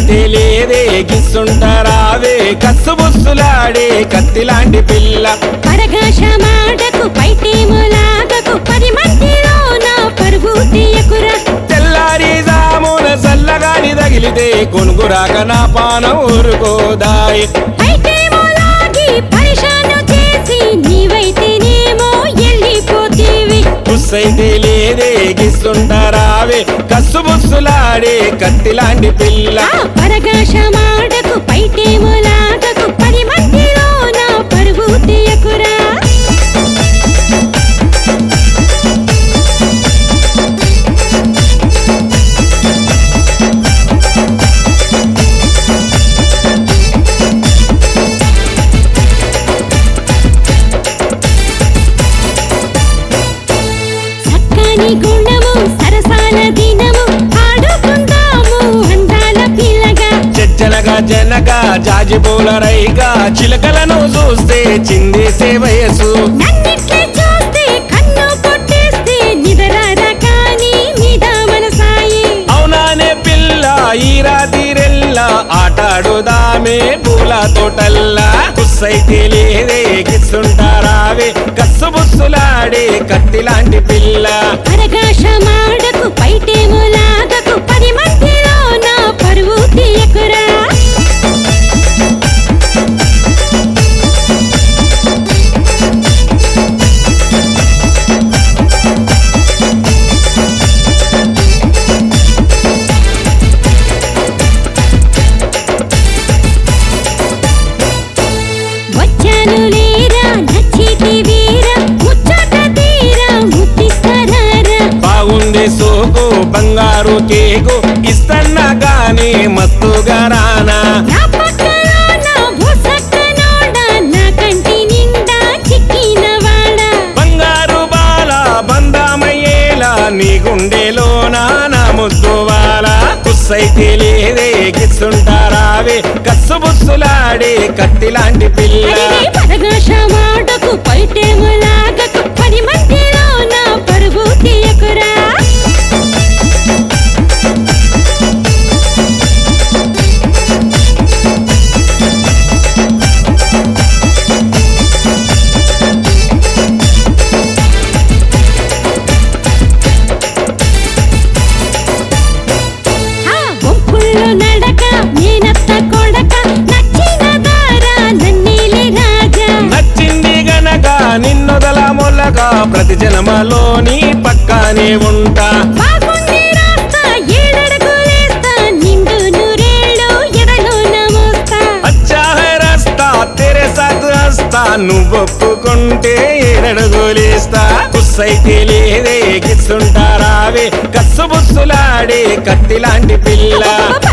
అయితే లేదే గిస్తుంటారావే కస్సు బుస్సులాడే కత్తి లాంటి పిల్ల పరగాశమాడకు పైటేములాగకు పది మందిలో నా పరువు తీయకురా తెల్లారి జామున చల్లగాని తగిలితే కొనుగురాక నా పానం ఊరుకోదాయి పైటేములాగి పరిశాను చేసి నీవైతేనేమో ఎళ్ళిపోతీవి బుస్సైతే లేదే గిస్తుంటారావే కస్సు బుస్సులాడే కత్తి లాంటి పిల్ల ఆ పరగాశమాడకు పైటేములాగకు పది మందిలో నా పరువు తీయకురా చక్కని గుణము సరసాల దినము ఆడుకుందాము అందాల పిల్లగా చెచ్చనగా జనగా జాజిపూల రైగా చిలకలను చూస్తే చిందేసే వయసు నన్నిట్లే చూస్తే కన్ను కొట్టేస్తే నిదరారా కానీ మీద మనసాయి అవునానే పిల్ల ఈ రాతిరెల్లా ఆటాడుదామే పూల తోటల్లా కుస్సైతే లేదే గిస్తుంటారావే కస్సు బుస్సులాడే కత్తి లాంటి పిల్ల పరగాశమాడకు పైటేములాగకు పది మందిలో నా పరువు తీయకురా వచ్చాను లేరా నచ్చితి వీరా ముచ్చట తీరా ముట్టిస్తారా బాగుంది సోకు బంగారు కేకు ఇస్తన్నా గానీ మస్తుగా రానా నా పక్కన నా భూసక్కనోడ నా కంటి నిండా చిక్కినవాడ బంగారు బాల బందామయ్యేలా నీ గుండెలోన నా ముద్దువాల కుస్సైతే లేదే గిస్తుంటారావే కస్సు బుస్సులాడే కత్తి లాంటి పిల్ల అడిగే పరగాశమాడకు పైటేములాగకు పది మందిలో నా పరువు తీయకురా ఆ వంపుల్లో నడక నేనత్త కొడక నచ్చిన దారా నన్నీలి రాజా నచ్చింది గనక నిన్నొదల మొలక ప్రతి జన్మలోని పక్కనే ఉంటా బాగుంది రాస్తా ఏడడుగులేస్తా నిండు నూరేళ్ళు ఎడలో నమోస్తా అచ్చా హై రస్తా తెరే సాత్ హస్తా నువ్వొప్పుకుంటే ఏడడుగులేస్తా కుస్సైతే లేదే గిస్తుంటారావే కస్సు బుస్సులాడే కత్తి లాంటి పిల్ల